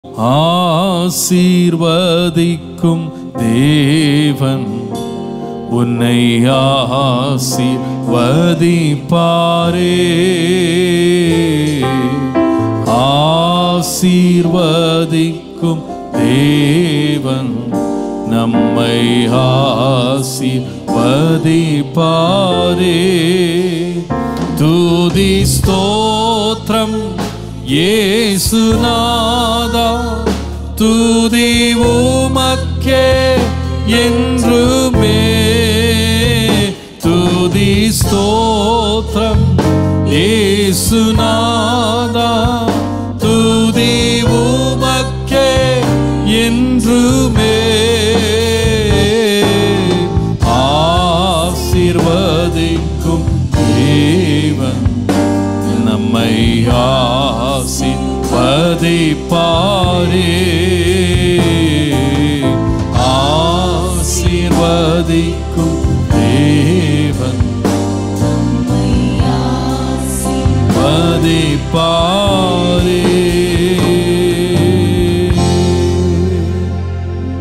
ஆசீர்வதிக்கும் தேவன் உன்னை ஆசீர்வதிப்பாரே ஆசீர்வதிக்கும் தேவன் நம்மை ஆசீர்வதிப்பாரே துதி ஸ்தோத்திரம் இயேசுநாதா துதி உமக்கே என்றுமே துதி ஸ்தோத்திரம் இயேசுநாதா துதி உமக்கே என்றுமே ஆசீர்வதிக்கும் தேவன் நம்மை ஆசீர்வதிப்பாரே ஆசீர்வதிக்கும் தேவன் வதிப்பாரே